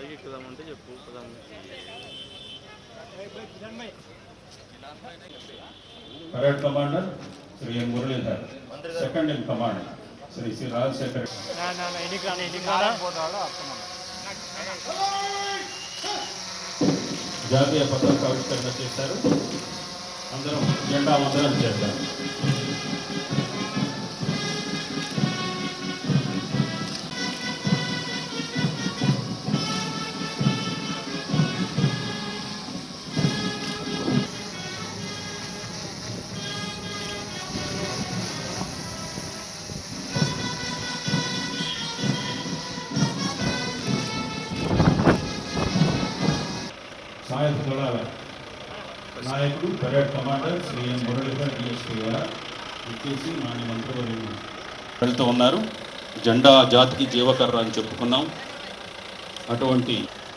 పైకి ఎక్కుదామంటే చెప్పు పదాం parade commander Shri N Muralidhar second in command Shri Shri Rajasekhar జాతీయ పతాక ఆవిష్కరణ చేశారు అందరం జెండా వందనం చేద్దాం సాయుధ దళాల నాయకుడు parade commander Shri N Muralidhar DSP గారు ఇచ్చేసి మాన్య మంత్రివర్యులు వెళ్తూ ఉన్నారు జెండా జాతికి జీవకర్ర అని చెప్పుకున్నాం అటువంటి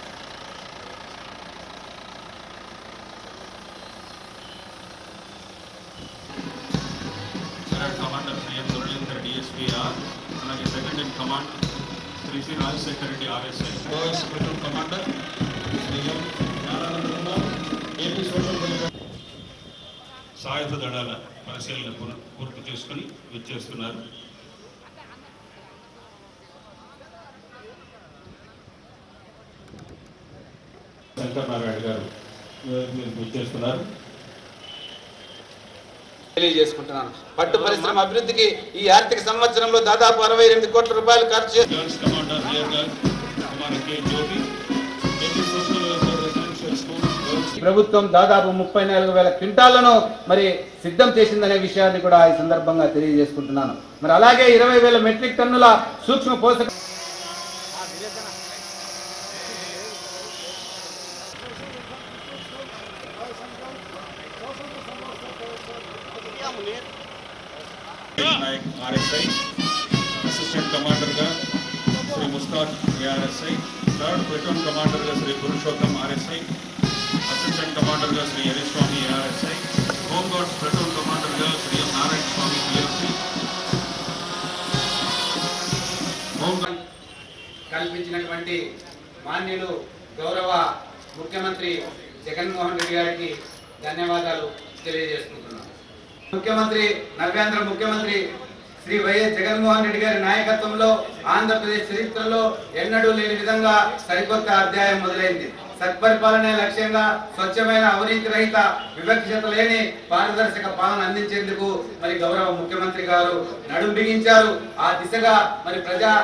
parade commander Shri N Muralidhar DSP R అలాగే second in command Shri Shri Rajasekhar Reddy RSI OS platoon commander Shri M Narayanakumar AP social welfare సాయుధ దళాల పరిశీలన పూర్- పూర్తి చేసుకుని విచ్చేస్తున్నారు శంకర్ నారాయణ గారు మీరు విచ్చేస్తున్నారు తెలియజేసుకుంటున్నాను పట్టు పరిశ్రమ అభివృద్ధికి ఈ ఆర్థిక సంవత్సరంలో దాదాపు అరవై ఎనిమిది కోట్ల రూపాయలు ఖర్చు చేసి గర్ల్స్ కమాండర్ రియర్ గర్ల్ Kumar K Jyothi AP social welfare residential school girls ప్రభుత్వం దాదాపు ముప్పై నాలుగు వేల క్వింటాళ్లను మరి సిద్ధం చేసిందనే విషయాన్ని కూడా ఈ సందర్భంగా తెలియజేసుకుంటున్నాను మరి అలాగే ఇరవై వేల మెట్రిక్ టన్నుల సూక్ష్మ పోషక నాయక్ ఆర్ఎస్ఐ అసిస్టెంట్ కమాండర్గా Shri Mustaq ARSI third platoon కమాండర్గా శ్రీ పురుషోత్తం ఆర్ఎస్ఐ అసిస్టెంట్ కమాండర్గా Shri Hariswamy ARSI home guards platoon కమాండర్గా Shri M Narayana Swamy PSC home guard కల్పించినటువంటి మాన్యులు గౌరవ ముఖ్యమంత్రి జగన్మోహన్ రెడ్డి గారికి ధన్యవాదాలు తెలియజేసుకుంటున్నాను ముఖ్యమంత్రి నవ్యాంధ్ర ముఖ్యమంత్రి శ్రీ వైఎస్ జగన్మోహన్ రెడ్డి గారి నాయకత్వంలో ఆంధ్రప్రదేశ్ చరిత్రలో ఎన్నడూ లేని విధంగా సరికొత్త అధ్యాయం మొదలైంది సత్పరిపాలనే లక్ష్యంగా స్వచ్ఛమైన అవినీతి రహిత వివక్షత లేని పారదర్శక పాలన అందించేందుకు మరి గౌరవ ముఖ్యమంత్రి గారు నడుం బిగించారు ఆ దిశగా మరి ప్రజా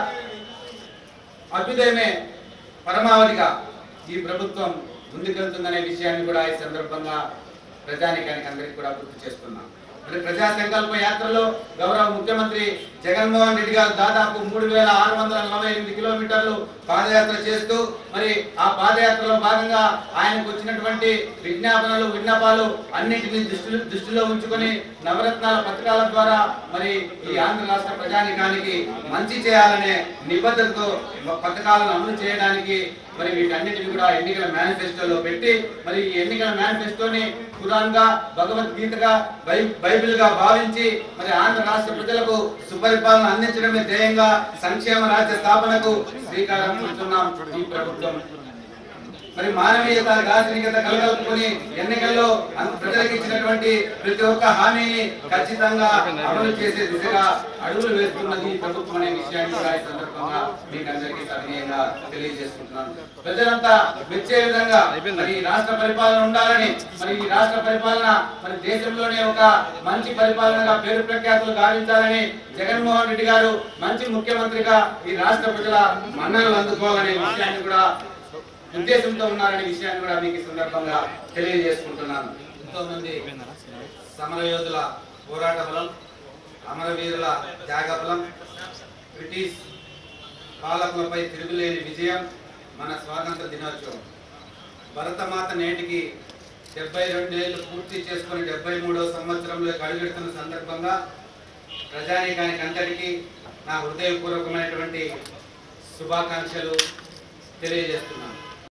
అభ్యుదయమే పరమావధిగా ఈ ప్రభుత్వం ముందుకెళ్తుందనే విషయాన్ని కూడా ఈ సందర్భంగా ప్రజానికానికి అందరికీ కూడా గుర్తు చేస్తున్నాం మరి ప్రజా సంకల్ప యాత్రలో గౌరవ ముఖ్యమంత్రి జగన్మోహన్ రెడ్డి గారు దాదాపు మూడు వేల ఆరు వందల నలభై ఎనిమిది కిలోమీటర్లు పాదయాత్ర చేస్తూ మరి ఆ పాదయాత్రలో భాగంగా ఆయనకు వచ్చినటువంటి విజ్ఞాపనలు విన్నపాలు అన్నింటినీ దృష్టిలో దృష్టిలో ఉంచుకొని నవరత్నాల పథకాల ద్వారా మరి ఈ ఆంధ్ర రాష్ట్ర ప్రజానికానికి మంచి చేయాలనే నిబద్ధతతో పథకాలను అమలు చేయడానికి మరి వీటన్నిటిని కూడా ఎన్నికల మేనిఫెస్టోలో పెట్టి మరి ఈ ఎన్నికల మేనిఫెస్టోని ఖురాన్ గా భగవద్గీతగా బై- బైబిల్ గా భావించి మరి ఆంధ్ర రాష్ట్ర ప్రజలకు సుపరిపాలన అందించడమే ధ్యేయంగా సంక్షేమ రాజ్య స్థాపనకు శ్రీకారం చుడుతున్నాం ఈ ప్రభుత్వం మరి మానవీయత దార్శనికత కలగలుపుకొని ఎన్నికల్లో అంత ప్రజలకు ఇచ్చినటువంటి ప్రతి ఒక్క హామీని ఖచ్చితంగా అమలు చేసే దిశగా అడుగులు వేస్తున్నది ఈ ప్రభుత్వం అనే విషయాన్ని కూడా ఈ సందర్భంగా మీకు అందరికీ సవినయంగా తెలియజేసుకుంటున్నాను ప్రజలంతా మెచ్చే విధంగా మరి ఈ రాష్ట్ర పరిపాలన ఉండాలని మరి ఈ రాష్ట్ర పరిపాలన మరి దేశంలోనే ఒక మంచి పరిపాలనగా పేరు ప్రఖ్యాతులు గావించాలని జగన్మోహన్ రెడ్డి గారు మంచి ముఖ్యమంత్రిగా ఈ రాష్ట్ర ప్రజల మన్ననలు అందుకోవాలనే విషయాన్ని కూడా ఉద్దేశంతో ఉన్నారనే విషయాన్ని కూడా మీకు ఈ సందర్భంగా తెలియజేసుకుంటున్నాను ఎంతో మంది సమరయోధుల పోరాట బలం అమరవీరుల త్యాగ బలం బ్రిటిష్ పాలకులపై తిరుగులేని విజయం మన స్వాతంత్ర దినోత్సవం భరతమాత నేటికి డెబ్బై రెండేళ్లు పూర్తి చేసుకుని డెబ్బై మూడవ సంవత్సరంలో అడుగెడుతున్న సందర్భంగా ప్రజానీకానికి అందరికీ నా హృదయపూర్వకమైనటువంటి శుభాకాంక్షలు తెలియజేస్తున్నాను